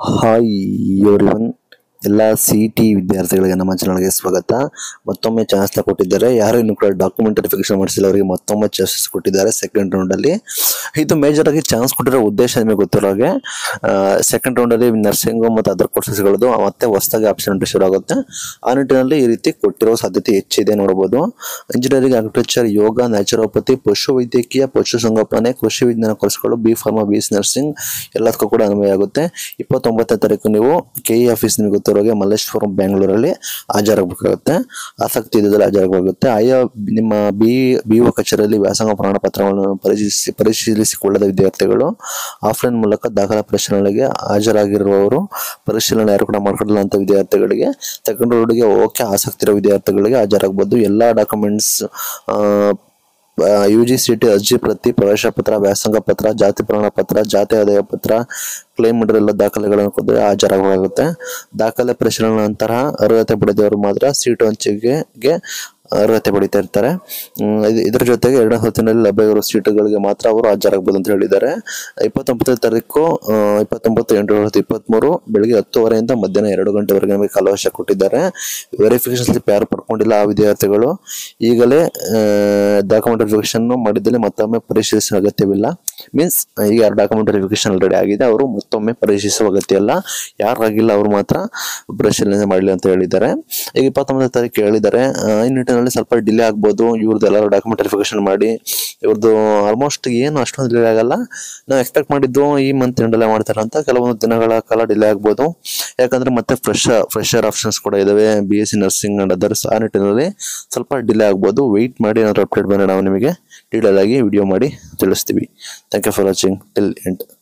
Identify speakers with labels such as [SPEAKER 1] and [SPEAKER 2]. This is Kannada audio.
[SPEAKER 1] ಹಾಯ್ ಎವ್ರಿವನ್ ಎಲ್ಲ ಸಿ ಟಿ ವಿದ್ಯಾರ್ಥಿಗಳಿಗೆ ನಮ್ಮ ಚಾನಲ್ಗೆ ಸ್ವಾಗತ ಮತ್ತೊಮ್ಮೆ ಚಾನ್ಸ್ ಕೊಟ್ಟಿದ್ದಾರೆ ಯಾರು ಇನ್ನು ಕೂಡ ಡಾಕ್ಯುಮೆಂಟ್ ವೆರಿಫಿಕೇಶನ್ ಮಾಡಿಸಿಲ್ಲ ಅವರಿಗೆ ಮತ್ತೊಮ್ಮೆ ಚಾನ್ಸಸ್ ಕೊಟ್ಟಿದ್ದಾರೆ ಸೆಕೆಂಡ್ ರೌಂಡಲ್ಲಿ ಇದು ಮೇಜರ್ ಆಗಿ ಚಾನ್ಸ್ ಕೊಟ್ಟಿರೋ ಉದ್ದೇಶ ನಿಮಗೆ ಗೊತ್ತಿರೋ ಹಾಗೆ ಸೆಕೆಂಡ್ ರೌಂಡಲ್ಲಿ ನರ್ಸಿಂಗ್ ಮತ್ತು ಅದರ್ ಕೋರ್ಸಸ್ಗಳದ್ದು ಮತ್ತೆ ಹೊಸದಾಗಿ ಆಪ್ಷನ್ ಶುರು ಆಗುತ್ತೆ ಆ ನಿಟ್ಟಿನಲ್ಲಿ ಈ ರೀತಿ ಕೊಟ್ಟಿರೋ ಸಾಧ್ಯತೆ ಹೆಚ್ಚಿದೆ ನೋಡಬಹುದು ಇಂಜಿನಿಯರಿಂಗ್ ಅಗ್ರಿಕಲ್ಚರ್ ಯೋಗ ನ್ಯಾಚುರೋಪತಿ ಪಶು ವೈದ್ಯಕೀಯ ಪಶು ಸಂಗೋಪನೆ ಕೃಷಿ ವಿಜ್ಞಾನ ಕೋರ್ಸ್ಗಳು B pharma B S nursing ಎಲ್ಲದಕ್ಕೂ ಕೂಡ ಅನ್ವಯ ಆಗುತ್ತೆ ಇಪ್ಪತ್ತೊಂಬತ್ತನೇ ತಾರೀಕು ನೀವು ಕೆ ಇ ಆಫೀಸ್ ನಿಮಗೆ ಗೊತ್ತಿರೋಗೆ ಮಲ್ಲೇಶ್ವರಂ ಬೆಂಗಳೂರಲ್ಲಿ ಹಾಜರಾಗಬೇಕಾಗುತ್ತೆ ಆಸಕ್ತಿ ಇದ್ದಲ್ಲಿ ಹಾಜರಾಗಬೇಕಾಗುತ್ತೆ ಆಯಾ ನಿಮ್ಮ ಬಿ ಬಿ ಒ ಕಚೇರಿಯಲ್ಲಿ ವ್ಯಾಸಂಗ ಪ್ರಮಾಣ ಪತ್ರಗಳನ್ನು ಪರಿಶೀಲಿಸಿ ಪರಿಶೀಲಿಸಿಕೊಳ್ಳದ ವಿದ್ಯಾರ್ಥಿಗಳು ಆಫ್ಲೈನ್ ಮೂಲಕ ದಾಖಲಾ ಪರಿಶೀಲನೆಗೆ ಹಾಜರಾಗಿರುವವರು ಪರಿಶೀಲನೆ ಯಾರು ಕೂಡ ಮಾಡ್ಕೊಳ್ಳಲ್ಲ ಅಂತ ವಿದ್ಯಾರ್ಥಿಗಳಿಗೆ ಸೆಕೆಂಡ್ ರೋಡ್ಗೆ ಓಕೆ ಆಸಕ್ತಿ ಇರೋ ವಿದ್ಯಾರ್ಥಿಗಳಿಗೆ ಹಾಜರಾಗಬಹುದು ಎಲ್ಲ documents U G C T ಅರ್ಜಿ ಪ್ರತಿ ಪ್ರವೇಶ ಪತ್ರ ವ್ಯಾಸಂಗ ಪತ್ರ ಜಾತಿ ಪ್ರಮಾಣ ಪತ್ರ ಜಾತಿ ಆದಾಯ ಪತ್ರ ಕ್ಲೈಮ್ ಮಾಡಿರೋ ಎಲ್ಲ ದಾಖಲೆಗಳನ್ನು ಕೊಟ್ಟರೆ ಹಾಜರಾಗಬೇಕಾಗುತ್ತೆ ದಾಖಲೆ ಪರಿಶೀಲನೆ ನಂತರ ಅರ್ಹತೆ ಪಡೆದವರು ಮಾತ್ರ ಸೀಟು ಹಂಚಿಕೆಗೆ ಅರ್ಹತೆ ಪಡಿತಾ ಇರ್ತಾರೆ ಹ್ಮ್, ಇದ್- ಇದ್ರ ಜೊತೆಗೆ ಎರಡನೇ ಹೊತ್ತಿನಲ್ಲಿ ಲಭ್ಯ ಇರುವ ಸೀಟುಗಳಿಗೆ ಮಾತ್ರ ಅವರು ಹಾಜರಾಗಬಹುದು ಅಂತ ಹೇಳಿದ್ದಾರೆ ಇಪ್ಪತ್ತೊಂಬತ್ತನೇ ತಾರೀಕು ಆ, ಇಪ್ಪತ್ತೊಂಬತ್ತು ಎಂಟು ಎರಡು ಸಾವಿರದ ಇಪ್ಪತ್ತ್ಮೂರು ಬೆಳಿಗ್ಗೆ ಹತ್ತುವರೆಯಿಂದ ಮಧ್ಯಾಹ್ನ ಎರಡು ಗಂಟೆವರೆಗೆ ನಮಗೆ ಕಾಲಾವಕಾಶ ಕೊಟ್ಟಿದ್ದಾರೆ ವೆರಿಫಿಕೇಶನ್ ಸ್ಲಿಪ್ ಯಾರು ಪಡ್ಕೊಂಡಿಲ್ಲ ಆ ವಿದ್ಯಾರ್ಥಿಗಳು ಈಗಲೇ ಡಾಕ್ಯುಮೆಂಟ್ ವೆರಿಫಿಕೇಶನ್ ಮಾಡಿದ್ದಲ್ಲಿ ಮತ್ತೊಮ್ಮೆ ಪರಿಶೀಲಿಸುವ ಅಗತ್ಯವಿಲ್ಲ ಮೀನ್ಸ್ ಈಗ ಯಾರು ಡಾಕ್ಯುಮೆಂಟ್ ವೆರಿಫಿಕೇಶನ್ ಆಲ್ರೆಡಿ ಆಗಿದೆ ಅವರು ಮತ್ತೊಮ್ಮೆ ಪರಿಶೀಲಿಸುವ ಅಗತ್ಯ ಇಲ್ಲ ಯಾರು ಆಗಿಲ್ಲ ಅವರು ಮಾತ್ರ ಪರಿಶೀಲನೆ ಮಾಡಲಿ ಅಂತ ಹೇಳಿದ್ದಾರೆ ಈಗ ಇಪ್ಪತ್ತೊಂಬತ್ತನೇ ತಾರೀಕು ಹೇಳಿದ್ದಾರೆ ಆ, ಈ ನಿಟ್ಟಿನಲ್ಲಿ ಸ್ವಲ್ಪ ಡಿಲೇ ಆಗ್ಬೋದು ಇವ್ರದ್ದು ಎಲ್ಲರೂ ಡಾಕ್ಯುಮೆಂಟ್ ವೆರಿಫಿಕೇಶನ್ ಮಾಡಿ ಇವ್ರದ್ದು ಆಲ್ಮೋಸ್ಟ್ ಏನು ಅಷ್ಟೊಂದು ಡಿಲೇ ಆಗಲ್ಲ ನಾವು ಎಕ್ಸ್ಪೆಕ್ಟ್ ಮಾಡಿದ್ದು ಈ ಮಂತ್ ಎಂಡಲ್ಲೇ ಮಾಡ್ತಾರೆ ಅಂತ ಕೆಲವೊಂದು ದಿನಗಳ ಕಾಲ ಡಿಲೇ ಆಗ್ಬೋದು ಯಾಕಂದ್ರೆ ಮತ್ತೆ ಫ್ರೆಶ್ ಫ್ರೆಶರ್ ಆಪ್ಷನ್ಸ್ ಕೂಡ ಇದಾವೆ B S C nursing and others ಆ ನಿಟ್ಟಿನಲ್ಲಿ ಸ್ವಲ್ಪ ಡಿಲೇ ಆಗ್ಬೋದು ವೆಯ್ಟ್ ಮಾಡಿ ಏನಾದ್ರು ಅಪ್ಡೇಟ್ ಬಂದರೆ ನಾವು ನಿಮಗೆ ಡೀಟೇಲ್ ಆಗಿ ವಿಡಿಯೋ ಮಾಡಿ ತಿಳಿಸ್ತೀವಿ thank you for watching till end